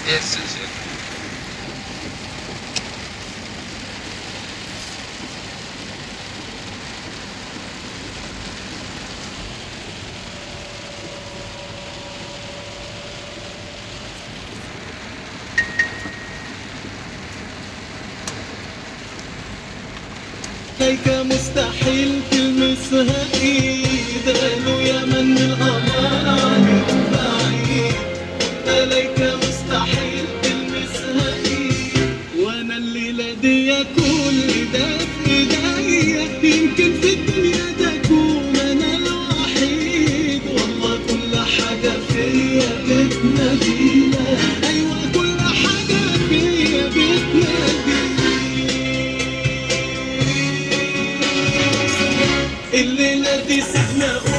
Yes, yes, yes. عليك مستحيل تلمسها ايد قالوا يا من القمر عنك بعيد عليك مستحيل تلمسها ايد وانا الليلة دي كل ده في ايديا يمكن في الدنيا ده اكون انا الوحيد والله كل حاجة فيا بتنادينا ايوه كل حاجة فيا بتنادينا الليلة دي سيبنا